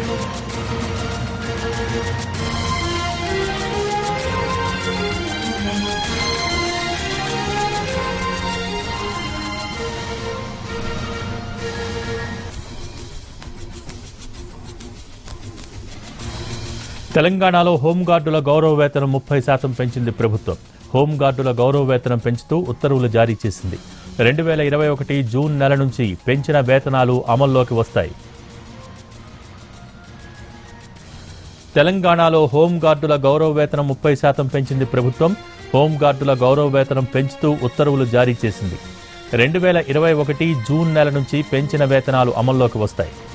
తెలంగాణలో హోంగార్డుల గౌరవ వేతనం ముప్పై శాతం పెంచింది ప్రభుత్వం హోంగార్డుల గౌరవ వేతనం పెంచుతూ ఉత్తర్వులు జారీ చేసింది రెండు వేల ఇరవై ఒకటి జూన్ నెల నుంచి పెంచిన వేతనాలు అమల్లోకి వస్తాయి తెలంగాణలో హోంగార్డుల గౌరవ వేతనం ముప్పై శాతం పెంచింది ప్రభుత్వం హోంగార్డుల గౌరవ వేతనం పెంచుతూ ఉత్తర్వులు జారీ చేసింది రెండు వేల ఇరవై ఒకటి జూన్ నెల నుంచి పెంచిన వేతనాలు అమల్లోకి వస్తాయి